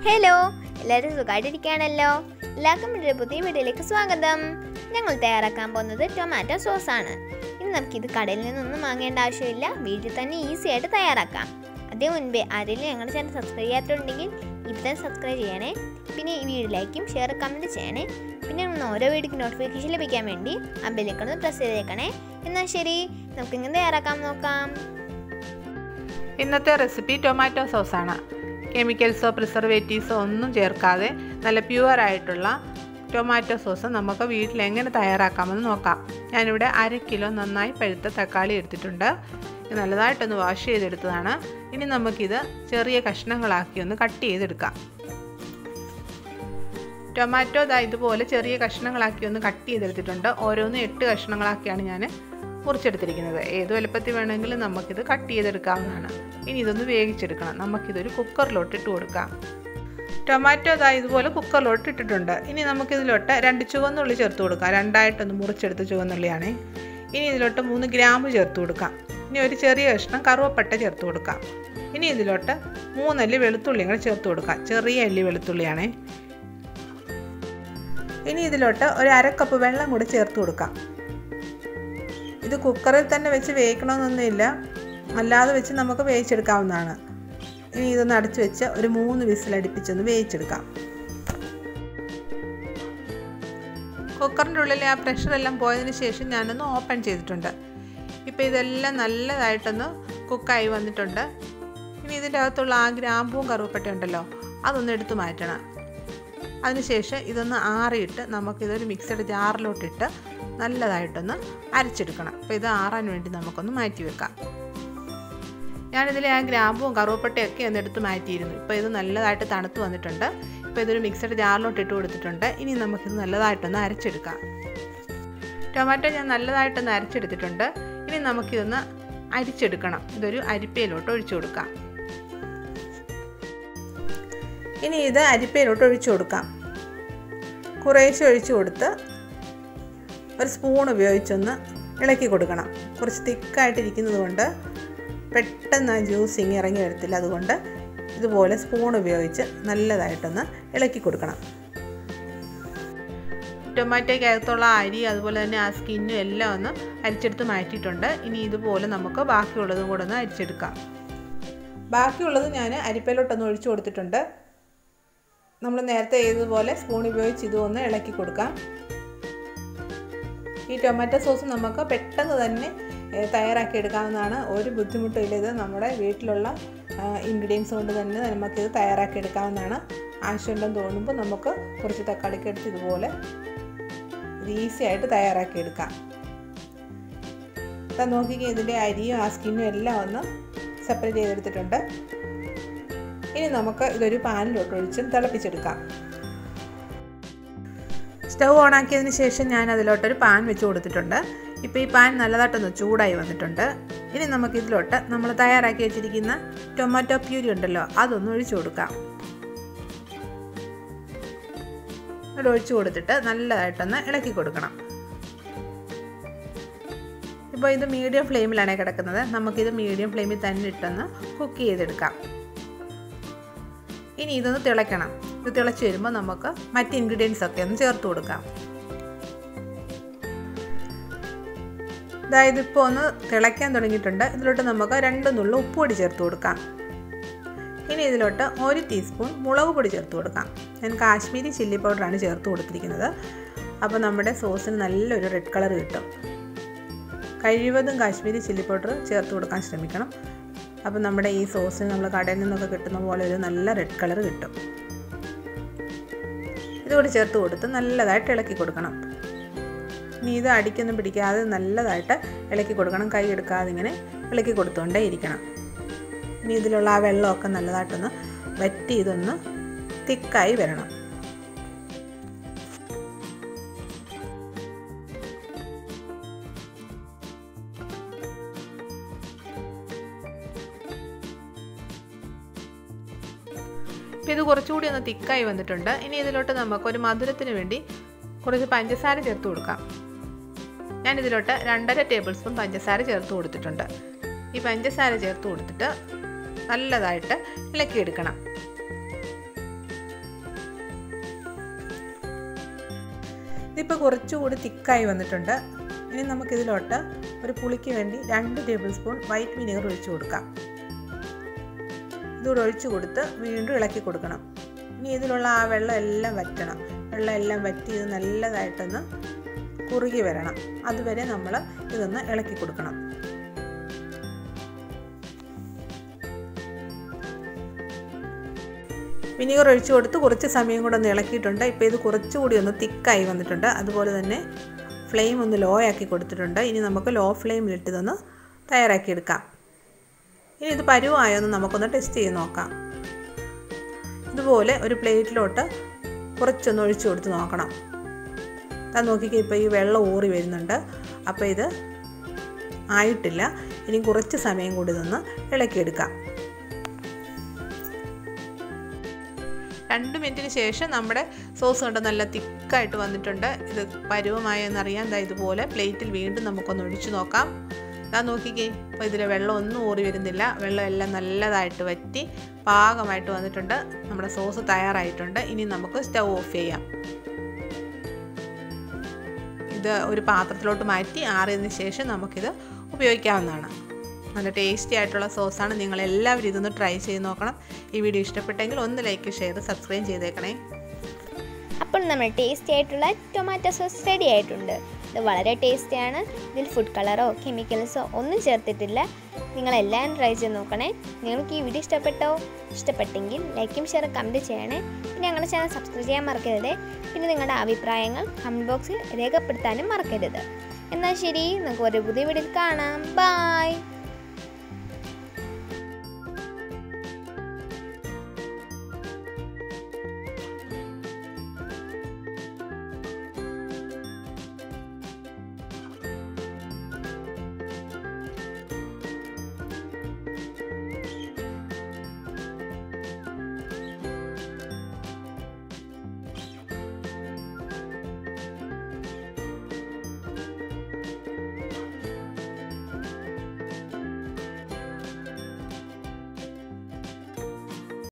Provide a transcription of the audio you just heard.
hello എല്ലാവരും സുഖമായിട്ടിരിക്കുകയാണല്ലോ എല്ലാവർക്കും ഒരു പുതിയ വീഡിയോയിലേക്ക് സ്വാഗതം ഞങ്ങൾ തയ്യാറാക്കാൻ പോകുന്നത് ടൊമാറ്റോ സോസാണ് ഇന്ന് നമുക്കിത് കടയിൽ നിന്നൊന്നും വാങ്ങേണ്ട ആവശ്യമില്ല വീട്ടിൽ തന്നെ ഈസി ആയിട്ട് തയ്യാറാക്കാം അതേ മുൻപേ ആരെങ്കിലും ഞങ്ങളുടെ ചാനൽ സബ്സ്ക്രൈബ് ചെയ്യാത്തുണ്ടെങ്കിൽ ഇപ്പം തന്നെ സബ്സ്ക്രൈബ് ചെയ്യണേ പിന്നെ ഈ വീഡിയോ ലൈക്കും ഷെയർ കമൻറ്റ് ചെയ്യണേ പിന്നെ ഒന്ന് ഓരോ വീഡിയോക്ക് നോട്ടിഫിക്കേഷൻ ലഭിക്കാൻ വേണ്ടി ആ ബെല്ലിക്കൊന്ന് പ്രസ് ചെയ്തേക്കണേ എന്നാൽ ശരി നമുക്കിങ്ങനെ തയ്യാറാക്കാൻ നോക്കാം ഇന്നത്തെ റെസിപ്പി ടൊമാറ്റോ സോസാണ് കെമിക്കൽസോ പ്രിസർവേറ്റീവ്സോ ഒന്നും ചേർക്കാതെ നല്ല പ്യുവർ ആയിട്ടുള്ള ടൊമാറ്റോ സോസ് നമുക്ക് വീട്ടിൽ എങ്ങനെ തയ്യാറാക്കാമെന്ന് നോക്കാം ഞാനിവിടെ അര കിലോ നന്നായി പഴുത്ത തക്കാളി എടുത്തിട്ടുണ്ട് ഇത് നല്ലതായിട്ടൊന്ന് വാഷ് ചെയ്തെടുത്തതാണ് ഇനി നമുക്കിത് ചെറിയ കഷ്ണങ്ങളാക്കി ഒന്ന് കട്ട് ചെയ്തെടുക്കാം ടൊമാറ്റോ ദാ ഇതുപോലെ ചെറിയ കഷ്ണങ്ങളാക്കി ഒന്ന് കട്ട് ചെയ്തെടുത്തിട്ടുണ്ട് ഓരോന്നും എട്ട് കഷ്ണങ്ങളാക്കിയാണ് ഞാൻ മുറിച്ചെടുത്തിരിക്കുന്നത് ഏത് വലുപ്പത്തിൽ വേണമെങ്കിലും നമുക്കിത് കട്ട് ചെയ്തെടുക്കാവുന്നതാണ് ഇനി ഇതൊന്ന് വേവിച്ചെടുക്കണം നമുക്കിതൊരു കുക്കറിലോട്ട് ഇട്ട് കൊടുക്കാം ടൊമാറ്റോ ദാ ഇതുപോലെ കുക്കറിലോട്ട് ഇട്ടിട്ടുണ്ട് ഇനി നമുക്കിതിലോട്ട് രണ്ട് ചുവന്നുള്ളി ചേർത്ത് കൊടുക്കാം രണ്ടായിട്ടൊന്ന് മുറിച്ചെടുത്ത ചുവന്നുള്ളിയാണേ ഇനി ഇതിലോട്ട് മൂന്ന് ഗ്രാമ്പ് ചേർത്ത് കൊടുക്കാം ഇനി ഒരു ചെറിയ കഷ്ണം കറുവപ്പട്ട ചേർത്ത് കൊടുക്കാം ഇനി ഇതിലോട്ട് മൂന്നല്ലി വെളുത്തുള്ളി കൂടെ ചേർത്ത് കൊടുക്കാം ചെറിയ അല്ലി വെളുത്തുള്ളിയാണേ ഇനി ഇതിലോട്ട് ഒരു അര കപ്പ് വെള്ളം കൂടി ചേർത്ത് കൊടുക്കാം ഇത് കുക്കറിൽ തന്നെ വെച്ച് വേവിക്കണമെന്നൊന്നുമില്ല അല്ലാതെ വെച്ച് നമുക്ക് വേവിച്ചെടുക്കാവുന്നതാണ് ഇനി ഇതൊന്ന് അടച്ചു വെച്ച് ഒരു മൂന്ന് വിസിലടിപ്പിച്ചൊന്ന് വേവിച്ചെടുക്കാം കുക്കറിൻ്റെ ഉള്ളിലെ ആ പ്രഷറെല്ലാം പോയതിന് ശേഷം ഞാനൊന്ന് ഓപ്പൺ ചെയ്തിട്ടുണ്ട് ഇപ്പോൾ ഇതെല്ലാം നല്ലതായിട്ടൊന്ന് കുക്കായി വന്നിട്ടുണ്ട് ഇനി ഇതിൻ്റെ അകത്തുള്ള ആ ഗ്രാമ്പൂവും കറുവപ്പട്ടയും ഉണ്ടല്ലോ അതൊന്ന് എടുത്തു മാറ്റണം അതിനുശേഷം ഇതൊന്ന് ആറിയിട്ട് നമുക്കിതൊരു മിക്സഡ് ജാറിലോട്ടിട്ട് നല്ലതായിട്ടൊന്ന് അരച്ചെടുക്കണം അപ്പോൾ ഇത് ആറാൻ വേണ്ടി നമുക്കൊന്ന് മാറ്റി വെക്കാം ഞാനിതിലെ ആ ഗ്രാമ്പും കറുവപ്പട്ടയൊക്കെ ഒന്ന് എടുത്ത് മാറ്റിയിരുന്നു ഇപ്പോൾ ഇത് നല്ലതായിട്ട് തണുത്ത് വന്നിട്ടുണ്ട് ഇപ്പോൾ ഇതൊരു മിക്സഡ് ജാറിലോട്ട് ഇട്ട് കൊടുത്തിട്ടുണ്ട് ഇനി നമുക്കിത് നല്ലതായിട്ടൊന്ന് അരച്ചെടുക്കാം ടൊമാറ്റോ ഞാൻ നല്ലതായിട്ടൊന്ന് അരച്ചെടുത്തിട്ടുണ്ട് ഇനി നമുക്കിതൊന്ന് അരിച്ചെടുക്കണം ഇതൊരു അരിപ്പയിലോട്ട് ഒഴിച്ചു കൊടുക്കാം ഇനി ഇത് അരിപ്പയിലോട്ട് ഒഴിച്ചു കൊടുക്കാം കുറേശ്ശെ ഒഴിച്ചു കൊടുത്ത് ഒരു സ്പൂൺ ഉപയോഗിച്ചൊന്ന് ഇളക്കി കൊടുക്കണം കുറച്ച് തിക്കായിട്ടിരിക്കുന്നത് കൊണ്ട് പെട്ടെന്ന് ആ ജ്യൂസ് ഇങ്ങ് ഇറങ്ങി വരത്തില്ല അതുകൊണ്ട് ഇതുപോലെ സ്പൂൺ ഉപയോഗിച്ച് നല്ലതായിട്ടൊന്ന് ഇളക്കി കൊടുക്കണം ടൊമാറ്റോയ്ക്കകത്തുള്ള അരി അതുപോലെ തന്നെ ആ സ്കിന്നും എല്ലാം ഒന്ന് അരിച്ചെടുത്ത് മാറ്റിയിട്ടുണ്ട് ഇനി ഇതുപോലെ നമുക്ക് ബാക്കിയുള്ളതും കൂടെ ഒന്ന് അരിച്ചെടുക്കാം ബാക്കിയുള്ളത് ഞാൻ അരിപ്പയിലോട്ടൊന്ന് ഒഴിച്ചു കൊടുത്തിട്ടുണ്ട് നമ്മൾ നേരത്തെ ചെയ്തതുപോലെ സ്പൂൺ ഉപയോഗിച്ച് ഇതൊന്ന് ഇളക്കി കൊടുക്കാം ഈ ടൊമാറ്റോ സോസ് നമുക്ക് പെട്ടെന്ന് തന്നെ തയ്യാറാക്കി എടുക്കാവുന്നതാണ് ഒരു ബുദ്ധിമുട്ടും ഇല്ല ഇത് നമ്മുടെ വീട്ടിലുള്ള ഇൻഗ്രീഡിയൻസ് കൊണ്ട് തന്നെ നമുക്കിത് തയ്യാറാക്കി എടുക്കാവുന്നതാണ് ആവശ്യമുണ്ടെന്ന് തോന്നുമ്പോൾ നമുക്ക് കുറച്ച് തക്കാളിക്ക് എടുത്ത് ഇതുപോലെ ഇത് ഈസി ആയിട്ട് തയ്യാറാക്കി എടുക്കാം ഇപ്പം നോക്കിക്കേ ഇതിൻ്റെ അരിയും ആ സ്കിന്നും എല്ലാം ഒന്ന് സെപ്പറേറ്റ് ചെയ്തെടുത്തിട്ടുണ്ട് ഇനി നമുക്ക് ഇതൊരു പാനിലോട്ട് ഒഴിച്ച് തിളപ്പിച്ചെടുക്കാം സ്റ്റൗ ഓണാക്കിയതിന് ശേഷം ഞാൻ അതിലോട്ടൊരു പാൻ വെച്ച് കൊടുത്തിട്ടുണ്ട് ഇപ്പോൾ ഈ പാൻ നല്ലതായിട്ടൊന്ന് ചൂടായി വന്നിട്ടുണ്ട് ഇനി നമുക്ക് ഇതിലോട്ട് നമ്മൾ തയ്യാറാക്കി വെച്ചിരിക്കുന്ന ടൊമാറ്റോ പ്യൂരി ഉണ്ടല്ലോ അതൊന്ന് ഒഴിച്ചു കൊടുക്കാം ഇവിടെ ഒഴിച്ചു കൊടുത്തിട്ട് നല്ലതായിട്ടൊന്ന് ഇളക്കി കൊടുക്കണം ഇപ്പോൾ ഇത് മീഡിയം ഫ്ലെയിമിലാണ് കിടക്കുന്നത് നമുക്കിത് മീഡിയം ഫ്ലെയിമിൽ തന്നെ ഇട്ടൊന്ന് കുക്ക് ചെയ്തെടുക്കാം ഇനി ഇതൊന്ന് തിളയ്ക്കണം ഇത് തിളച്ച് വരുമ്പോൾ നമുക്ക് മറ്റ് ഇൻഗ്രീഡിയൻസ് ഒക്കെ ഒന്ന് ചേർത്ത് കൊടുക്കാം അതായത് ഇപ്പോൾ ഒന്ന് തിളയ്ക്കാൻ തുടങ്ങിയിട്ടുണ്ട് ഇതിലോട്ട് നമുക്ക് രണ്ട് നുള്ളു ഉപ്പുപൊടി ചേർത്ത് കൊടുക്കാം ഇനി ഇതിലോട്ട് ഒരു ടീസ്പൂൺ മുളക് പൊടി ചേർത്ത് കൊടുക്കാം ഞാൻ കാശ്മീരി ചില്ലി പൗഡറാണ് ചേർത്ത് കൊടുത്തിരിക്കുന്നത് അപ്പോൾ നമ്മുടെ സോസിന് നല്ലൊരു റെഡ് കളർ കിട്ടും കഴിവതും കാശ്മീരി ചില്ലി പൗഡർ ചേർത്ത് കൊടുക്കാൻ ശ്രമിക്കണം അപ്പോൾ നമ്മുടെ ഈ സോസിന് നമ്മൾ കടയിൽ നിന്നൊക്കെ കിട്ടുന്ന പോലെ ഒരു നല്ല റെഡ് കളർ കിട്ടും ഇതുകൂടി ചേർത്ത് കൊടുത്ത് നല്ലതായിട്ട് ഇളക്കി കൊടുക്കണം ഇനി ഇത് അടിക്കൊന്നും പിടിക്കാതെ നല്ലതായിട്ട് ഇളക്കി കൊടുക്കണം കൈ എടുക്കാതെ ഇങ്ങനെ ഇളക്കി കൊടുത്തുകൊണ്ടേ ഇരിക്കണം ഇനി ഇതിലുള്ള ആ വെള്ളമൊക്കെ നല്ലതായിട്ടൊന്ന് വറ്റി ഇതൊന്ന് തിക്കായി വരണം ഇപ്പോൾ ഇത് കുറച്ചുകൂടി ഒന്ന് തിക്കായി വന്നിട്ടുണ്ട് ഇനി ഇതിലോട്ട് നമുക്ക് ഒരു മധുരത്തിന് വേണ്ടി കുറച്ച് പഞ്ചസാര ചേർത്ത് കൊടുക്കാം ഞാൻ ഇതിലോട്ട് രണ്ടര ടേബിൾ സ്പൂൺ പഞ്ചസാര ചേർത്ത് കൊടുത്തിട്ടുണ്ട് ഈ പഞ്ചസാര ചേർത്ത് കൊടുത്തിട്ട് നല്ലതായിട്ട് ഇളക്കിയെടുക്കണം ഇതിപ്പോൾ കുറച്ചുകൂടി തിക്കായി വന്നിട്ടുണ്ട് ഇനി നമുക്കിതിലോട്ട് ഒരു പുളിക്ക് വേണ്ടി രണ്ട് ടേബിൾ സ്പൂൺ വൈറ്റ് വിനെഗർ ഒഴിച്ചു കൊടുക്കാം ഇതുകൂടെ ഒഴിച്ചു കൊടുത്ത് വീണ്ടും ഇളക്കി കൊടുക്കണം ഇനി ഇതിലുള്ള ആ വെള്ളം എല്ലാം വറ്റണം വെള്ളം എല്ലാം വറ്റി ഇത് നല്ലതായിട്ടൊന്ന് കുറുകി വരണം അതുവരെ നമ്മൾ ഇതൊന്ന് ഇളക്കി കൊടുക്കണം വിനീഗർ ഒഴിച്ചു കൊടുത്ത് കുറച്ച് സമയം കൂടെ ഒന്ന് ഇളക്കിയിട്ടുണ്ട് ഇപ്പോൾ ഇത് കുറച്ചുകൂടി ഒന്ന് തിക്കായി വന്നിട്ടുണ്ട് അതുപോലെ തന്നെ ഫ്ലെയിം ഒന്ന് ലോ ആക്കി കൊടുത്തിട്ടുണ്ട് ഇനി നമുക്ക് ലോ ഫ്ലെയിമിലിട്ട് ഇതൊന്ന് തയ്യാറാക്കിയെടുക്കാം ഇനി ഇത് പരുവായൊന്ന് നമുക്കൊന്ന് ടെസ്റ്റ് ചെയ്ത് നോക്കാം ഇതുപോലെ ഒരു പ്ലേറ്റിലോട്ട് കുറച്ചൊന്ന് ഒഴിച്ചു കൊടുത്ത് നോക്കണം അത് നോക്കിക്കേ ഇപ്പോൾ ഈ വെള്ളം ഊറി വരുന്നുണ്ട് അപ്പോൾ ഇത് ആയിട്ടില്ല ഇനി കുറച്ച് സമയം കൂടി ഇതൊന്ന് ഇളക്കിയെടുക്കാം രണ്ട് മിനിറ്റിന് ശേഷം നമ്മുടെ സോസ് കൊണ്ട് നല്ല തിക്കായിട്ട് വന്നിട്ടുണ്ട് ഇത് പരുവമായെന്നറിയാൻ ദാ ഇതുപോലെ പ്ലേറ്റിൽ വീണ്ടും നമുക്കൊന്ന് ഒഴിച്ചു നോക്കാം ഇതാ നോക്കിക്കേ അപ്പോൾ ഇതിൽ വെള്ളം ഒന്നും ഊറി വരുന്നില്ല വെള്ളം എല്ലാം നല്ലതായിട്ട് വറ്റി പാകമായിട്ട് വന്നിട്ടുണ്ട് നമ്മുടെ സോസ് തയ്യാറായിട്ടുണ്ട് ഇനി നമുക്ക് സ്റ്റൗ ഓഫ് ചെയ്യാം ഇത് ഒരു പാത്രത്തിലോട്ട് മാറ്റി ആറിയതിന് ശേഷം നമുക്കിത് ഉപയോഗിക്കാവുന്നതാണ് നല്ല ടേസ്റ്റി ആയിട്ടുള്ള സോസാണ് നിങ്ങൾ എല്ലാവരും ഇതൊന്ന് ട്രൈ ചെയ്ത് നോക്കണം ഈ വീഡിയോ ഇഷ്ടപ്പെട്ടെങ്കിൽ ഒന്ന് ലൈക്ക് ഷെയർ സബ്സ്ക്രൈബ് ചെയ്തേക്കണേ അപ്പോൾ നമ്മൾ ടേസ്റ്റി ആയിട്ടുള്ള ടൊമാറ്റോ സോസ് റെഡി ആയിട്ടുണ്ട് ഇത് വളരെ ടേസ്റ്റിയാണ് ഇതിൽ ഫുഡ് കളറോ കെമിക്കൽസോ ഒന്നും ചേർത്തിട്ടില്ല നിങ്ങളെല്ലാം ട്രൈ ചെയ്ത് നോക്കണേ നിങ്ങൾക്ക് ഈ വീഡിയോ ഇഷ്ടപ്പെട്ടോ ഇഷ്ടപ്പെട്ടെങ്കിൽ ലൈക്കും ഷെയറും കമൻറ്റ് ചെയ്യണേ പിന്നെ ഞങ്ങളുടെ ചാനൽ സബ്സ്ക്രൈബ് ചെയ്യാൻ മറക്കരുത് പിന്നെ നിങ്ങളുടെ അഭിപ്രായങ്ങൾ കമൻറ്റ് ബോക്സിൽ രേഖപ്പെടുത്താനും മറക്കരുത് എന്നാൽ ശരി നമുക്ക് ഒരു പുതിയ വീഡിയോയിൽ കാണാം ബായ്